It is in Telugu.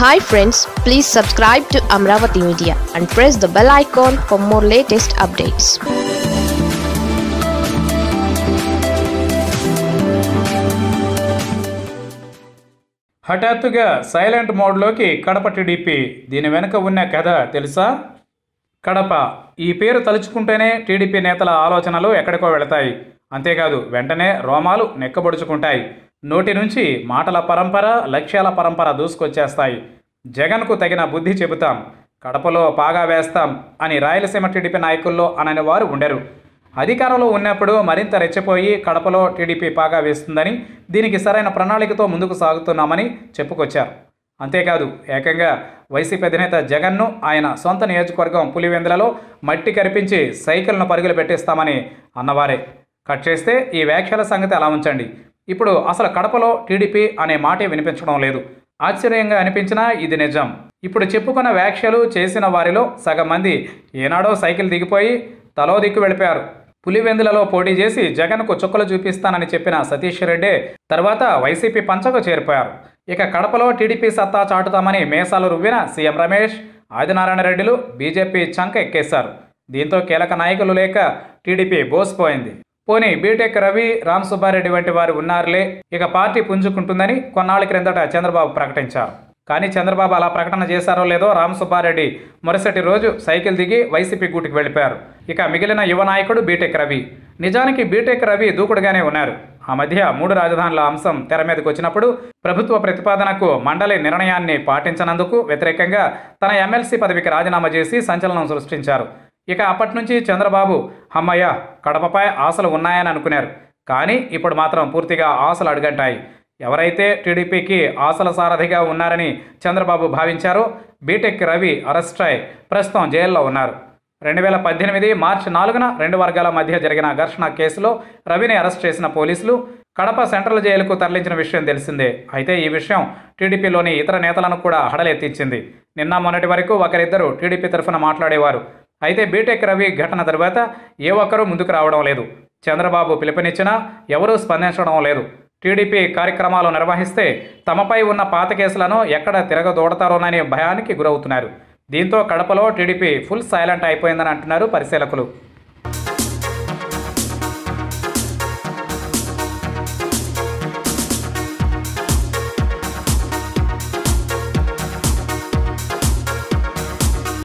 hi friends please subscribe to Amaravati media and press the bell icon for more latest updates హఠాత్తుగా సైలెంట్ మోడ్లోకి కడప టీడీపీ దీని వెనుక ఉన్న కథ తెలుసా కడప ఈ పేరు తలుచుకుంటేనే టీడీపీ నేతల ఆలోచనలు ఎక్కడికో వెళతాయి అంతేకాదు వెంటనే రోమాలు నెక్కబొడుచుకుంటాయి నోటి నుంచి మాటల పరంపర లక్ష్యాల పరంపర దూసుకొచ్చేస్తాయి జగన్కు తగిన బుద్ధి చెబుతాం కడపలో పాగా వేస్తాం అని రాయలసీమ టీడీపీ నాయకుల్లో అనని వారు ఉండరు అధికారంలో ఉన్నప్పుడు మరింత రెచ్చిపోయి కడపలో టీడీపీ పాగా వేస్తుందని దీనికి సరైన ప్రణాళికతో ముందుకు సాగుతున్నామని చెప్పుకొచ్చారు అంతేకాదు ఏకంగా వైసీపీ అధినేత జగన్ను ఆయన సొంత నియోజకవర్గం పులివెందులలో మట్టి కరిపించి సైకిల్ను పరుగులు పెట్టిస్తామని అన్నవారే కట్ చేస్తే ఈ వ్యాఖ్యల సంగతి అలా ఉంచండి ఇప్పుడు అసలు కడపలో టీడీపీ అనే మాటే వినిపించడం లేదు ఆశ్చర్యంగా అనిపించినా ఇది నిజం ఇప్పుడు చెప్పుకున్న వ్యాఖ్యలు చేసిన వారిలో సగం మంది ఏనాడో సైకిల్ దిగిపోయి తలో దిక్కు వెళ్ళిపోయారు పులివెందులలో పోటీ చేసి జగన్కు చుక్కలు చూపిస్తానని చెప్పిన సతీష్ రెడ్డి తర్వాత వైసీపీ పంచకు చేరిపోయారు ఇక కడపలో టీడీపీ సత్తా చాటుతామని మేసాలు రువ్విన సీఎం రమేష్ ఆదినారాయణ రెడ్డిలు బీజేపీ చంక ఎక్కేశారు దీంతో కీలక నాయకులు లేక టీడీపీ బోసిపోయింది పోనీ బీటెక్ రవి రామ్ సుబ్బారెడ్డి వంటి వారు ఉన్నారులే ఇక పార్టీ పుంజుకుంటుందని కొన్నాళ్ళ క్రిందట చంద్రబాబు ప్రకటించారు కానీ చంద్రబాబు అలా ప్రకటన చేశారో లేదో రామ్ సుబ్బారెడ్డి మరుసటి రోజు సైకిల్ దిగి వైసీపీ గూటికి వెళ్ళిపోయారు ఇక మిగిలిన యువ నాయకుడు బీటెక్ రవి నిజానికి బీటెక్ రవి దూకుడుగానే ఉన్నారు ఆ మధ్య మూడు రాజధానుల అంశం తెర మీదకు వచ్చినప్పుడు ప్రభుత్వ ప్రతిపాదనకు మండలి నిర్ణయాన్ని పాటించనందుకు వ్యతిరేకంగా తన ఎమ్మెల్సీ పదవికి రాజీనామా చేసి సంచలనం సృష్టించారు ఇక అప్పటి నుంచి చంద్రబాబు హమ్మయ్య కడపపై ఆశలు ఉన్నాయని అనుకున్నారు కానీ ఇప్పుడు మాత్రం పూర్తిగా ఆశలు అడుగంటాయి ఎవరైతే టీడీపీకి ఆశల సారథిగా ఉన్నారని చంద్రబాబు భావించారో బీటెక్ రవి అరెస్ట్ అయి ప్రస్తుతం జైల్లో ఉన్నారు రెండు వేల పద్దెనిమిది మార్చి నాలుగున రెండు వర్గాల మధ్య జరిగిన ఘర్షణ కేసులో రవిని అరెస్ట్ చేసిన పోలీసులు కడప సెంట్రల్ జైలుకు తరలించిన విషయం తెలిసిందే అయితే ఈ విషయం టీడీపీలోని ఇతర నేతలను కూడా హడలెత్తించింది నిన్న మొన్నటి వరకు ఒకరిద్దరు టీడీపీ తరఫున మాట్లాడేవారు అయితే బీటెక్ రవి ఘటన తరువాత ఏ ఒక్కరూ ముందుకు రావడం లేదు చంద్రబాబు పిలుపునిచ్చినా ఎవరూ స్పందించడం లేదు టీడీపీ కార్యక్రమాలు నిర్వహిస్తే తమపై ఉన్న పాత కేసులను ఎక్కడ తిరగదోడతారోననే భయానికి గురవుతున్నారు దీంతో కడపలో టీడీపీ ఫుల్ సైలెంట్ అయిపోయిందని అంటున్నారు పరిశీలకులు